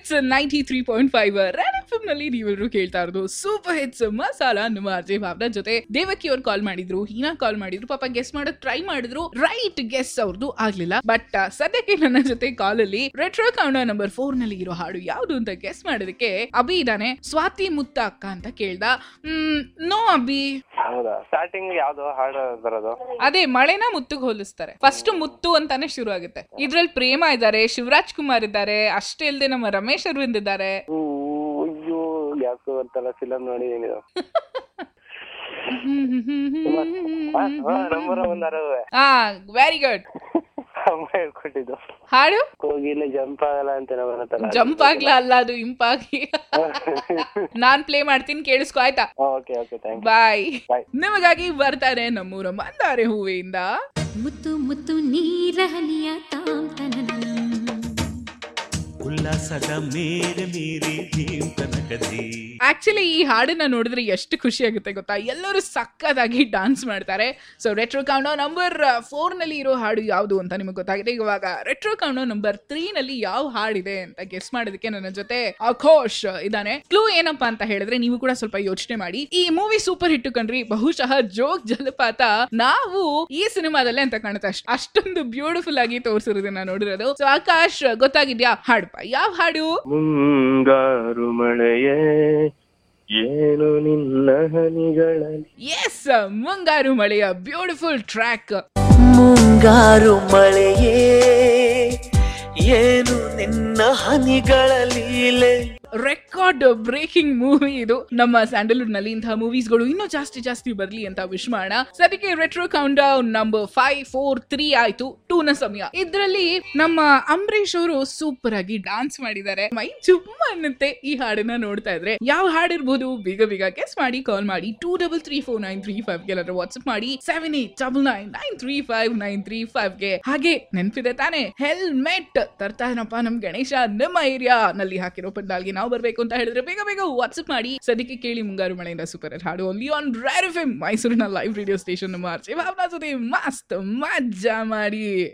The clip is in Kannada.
Hits ninety three point five red F ನಲ್ಲಿ ನೀವೆಲ್ಲರೂ ಕೇಳ್ತಾ ಇರೋದು ಸೂಪರ್ ಹಿಟ್ಸ್ ಮಸಾಲಾ ನಮ್ಮ ಅಜಯ್ ಭಾವನ ಜೊತೆ ದೇವಕಿ ಅವ್ರು ಕಾಲ್ ಮಾಡಿದ್ರು ಹೀನಾ ಕಾಲ್ ಮಾಡಿದ್ರು ಪಾಪ ಗೆಸ್ ಮಾಡಕ್ ಟ್ರೈ ಮಾಡಿದ್ರು ರೈಟ್ ಗೆಸ್ ಅವ್ರದ್ದು ಆಗ್ಲಿಲ್ಲ ಬಟ್ ಸದ್ಯಕ್ಕೆ ನನ್ನ ಜೊತೆ ಕಾಲ್ ಅಲ್ಲಿ ರೆಟ್ರೋ ಕೌಂಡ ನಂಬರ್ ಫೋರ್ ನಲ್ಲಿ ಇರೋ ಹಾಡು ಯಾವ್ದು ಅಂತ ಗೆಸ್ ಮಾಡೋದಕ್ಕೆ ಅಭಿ ಇದಾನೆ ಸ್ವಾತಿ ಮುತ್ತ ಅಕ್ಕ ಅಂತ ಕೇಳ್ದ ಹ್ಮ್ ನೋ ಅಭಿ ಹೌದಾ ಸ್ಟಾರ್ಟಿಂಗ್ ಯಾವ್ದು ಹಾಡು ಬರೋದು ಅದೇ ಮಳೆನ ಮುತ್ತುಗ್ ಹೋಲಿಸ್ತಾರೆ ಫಸ್ಟ್ ಮುತ್ತು ಅಂತಾನೆ ಶುರು ಆಗುತ್ತೆ ಇದ್ರಲ್ಲಿ ಪ್ರೇಮ ಇದ್ದಾರೆ ಶಿವರಾಜ್ ಕುಮಾರ್ ಇದ್ದಾರೆ ಅಷ್ಟೇ ಇಲ್ದೆ ನಮ್ಮ ರಮೇಶ್ ಅರವಿಂದ್ ಇದ್ದಾರೆ ಹೂ, ಅಯ್ಯೋ ಯಾಕೋ ಗೊತ್ತಲ್ಲ ಫಿಲಮ್ ನೋಡಿ ಏನಿದು ನಂಬರ್ ಒಂದ್ ಅರವೇ ಹಾ ವೆರಿ ಗುಡ್ ಅಮ್ಮ ಹೇಳ್ಕೊಟ್ಟಿದ್ದು ಹಾಡು ಕೋಗಿಲೆ ಜಂಪ್ ಆಗಲ್ಲ ಅಂತ ನಾವು ಬರುತ್ತಲ್ಲ ಜಂಪ್ ಆಗ್ಲಾ ಅಲ್ಲ ಅದು ಇಂಪಾಗಿ ನಾನ್ ಪ್ಲೇ ಮಾಡ್ತೀನಿ ಕೇಳಿಸ್ಕೊ ಆಯ್ತಾ okay okay thank bye Bye. ನಿಮಗಾಗಿ ಬರ್ತಾರೆ ನಮ್ಮೂರ ಮಂದಾರೆ ಹೂವಿಂದ ಮುತ್ತು ಮುತ್ತು ನೀರಹನಿಯ ತಾಂತನನ ಉಲ್ಲಾಸದ ಮೇರೆ ಮೀರಿ ಜೀವನಕದಿ ಆಕ್ಚುಲಿ ಈ ಹಾಡನ್ನ ನೋಡಿದ್ರೆ ಎಷ್ಟು ಖುಷಿ ಆಗುತ್ತೆ ಗೊತ್ತಾ ಎಲ್ಲರೂ ಸಕ್ಕದಾಗಿ ಡಾನ್ಸ್ ಮಾಡ್ತಾರೆ so retro countdown number four ನಲ್ಲಿ ಇರೋ ಹಾಡು ಯಾವುದು ಅಂತ ನಿಮಗೆ ಗೊತ್ತಾಗಿದೆ ಇವಾಗ ರೆಟ್ರೋ ಕೌಂಡೋ ನಂಬರ್ ತ್ರೀ ನಲ್ಲಿ ಯಾವ ಹಾಡಿದೆ ಅಂತ ಗೆಸ್ ಮಾಡೋದಕ್ಕೆ ನನ್ನ ಜೊತೆ ಅಖೋಶ್ ಇದಾನೆ ಕ್ಲೂ ಏನಪ್ಪಾ ಅಂತ ಹೇಳಿದ್ರೆ ನೀವು ಕೂಡ ಸ್ವಲ್ಪ ಯೋಚನೆ ಮಾಡಿ ಈ ಮೂವಿ ಸೂಪರ್ ಹಿಟ್ ಕಣ್ರಿ ಬಹುಶಃ ಜೋಗ್ ಜಲಪಾತ ನಾವು ಈ ಸಿನಿಮಾದಲ್ಲೇ ಅಂತ ಕಾಣುತ್ತೆ ಅಷ್ಟ್- ಅಷ್ಟೊಂದು ಬ್ಯೂಟಿಫುಲ್ ಆಗಿ ತೋರಿಸಿರೋದನ್ನ ನೋಡಿರೋದು ಸೊ ಆಕಾಶ್ ಗೊತ್ತಾಗಿದ್ಯಾ ಹಾಡಪ್ಪ ಯಾವ ಹಾಡು ಮುಂಗಾರು ಮಳೆಯೇ ಏನು ನಿನ್ನ ಹನಿಗಳಲ್ಲಿ ಎಸ್ ಮುಂಗಾರು ಮಳೆಯ ಬ್ಯೂಟಿಫುಲ್ ಟ್ರ್ಯಾಕ್ ಮುಂಗಾರು ಮಳೆಯೇ ಏನು ನಿನ್ನ ಹನಿಗಳ ಲೀಲೆ ರೆಕಾರ್ಡ್ ಬ್ರೇಕಿಂಗ್ ಮೂವಿ ಇದು ನಮ್ಮ ಸ್ಯಾಂಡಲ್ವುಡ್ ನಲ್ಲಿ ಇಂತಹ ಮೂವೀಸ್ ಗಳು ಇನ್ನೂ ಜಾಸ್ತಿ ಜಾಸ್ತಿ ಬರ್ಲಿ ಅಂತ ವಿಶ್ ಮಾಡೋಣ ಸದ್ಯಕ್ಕೆ retro countdown number five four three ಆಯ್ತು ಟೂ ನ ಸಮಯ ಇದ್ರಲ್ಲಿ ನಮ್ಮ ಅಂಬರೀಶ್ ಅವರು ಸೂಪರ್ ಆಗಿ ಡಾನ್ಸ್ ಮಾಡಿದ್ದಾರೆ ಮೈ ಚುಮ್ಮ ಅನ್ನತ್ತೆ ಈ ಹಾಡನ್ನ ನೋಡ್ತಾ ಇದ್ರೆ ಯಾವ ಹಾಡಿರ್ಬೋದು ಬೇಗ ಬೇಗ ಗೆಸ್ ಮಾಡಿ ಕಾಲ್ ಮಾಡಿ two double three four nine three five ಗೆ ವಾಟ್ಸ್ಆಪ್ ಮಾಡಿ seven eight double nine nine three five nine three five ಗೆ ಹಾಗೆ ನೆನ್ಪಿದೆ ತಾನೆ ಹೆಲ್ಮೆಟ್ ತರ್ತಾ ಏನಪ್ಪ ನಮ್ ಗಣೇಶ ನಮ್ಮ ಏರಿಯಾ ನಲ್ಲಿ ಹಾಕಿರೋ ಪಂಡಾಲ್ಗೆ ನಾವು ಬರ್ಬೇಕು ಅಂತ ಹೇಳಿದ್ರೆ ಬೇಗ ಬೇಗ ವಾಟ್ಸ್ಆಪ್ ಮಾಡಿ ಸದ್ಯಕ್ಕೆ ಕೇಳಿ ಮುಂಗಾರು ಮಳೆಯಿಂದ ಸೂಪರ್ ಹಾಡು ಓನ್ಲಿ ಆನ್ ಡ್ರೈವ್ ಎಫ್ ಮೈಸೂರಿನ live radio station March Bhavana ಜೊತೆ ಮಸ್ತ್ ಮಜ್ಜಾ ಮಾಡಿ